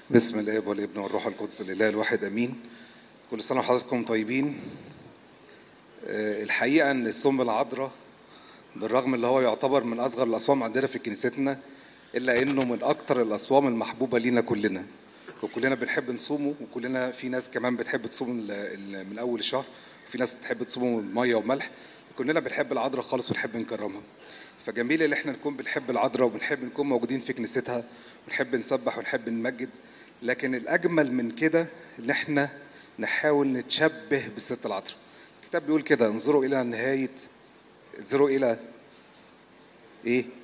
بسم الاب والابن والروح القدس الاله الواحد امين كل سنه وحضراتكم طيبين آه، الحقيقه ان الصوم العذراء بالرغم اللي هو يعتبر من اصغر الاصوام عندنا في كنيستنا الا انه من اكتر الاصوام المحبوبه لينا كلنا وكلنا بنحب نصومه وكلنا في ناس كمان بتحب تصوم ال- ال- من اول الشهر وفي ناس بتحب تصومه من ميه وملح كلنا بنحب العذراء خالص ونحب نكرمها فجميل ان احنا نكون بنحب العذراء وبنحب نكون موجودين في كنيستها ونحب نسبح ونحب نمجد لكن الاجمل من كده ان احنا نحاول نتشبه بالست العذراء الكتاب بيقول كده انظروا الى نهايه انظروا الى ايه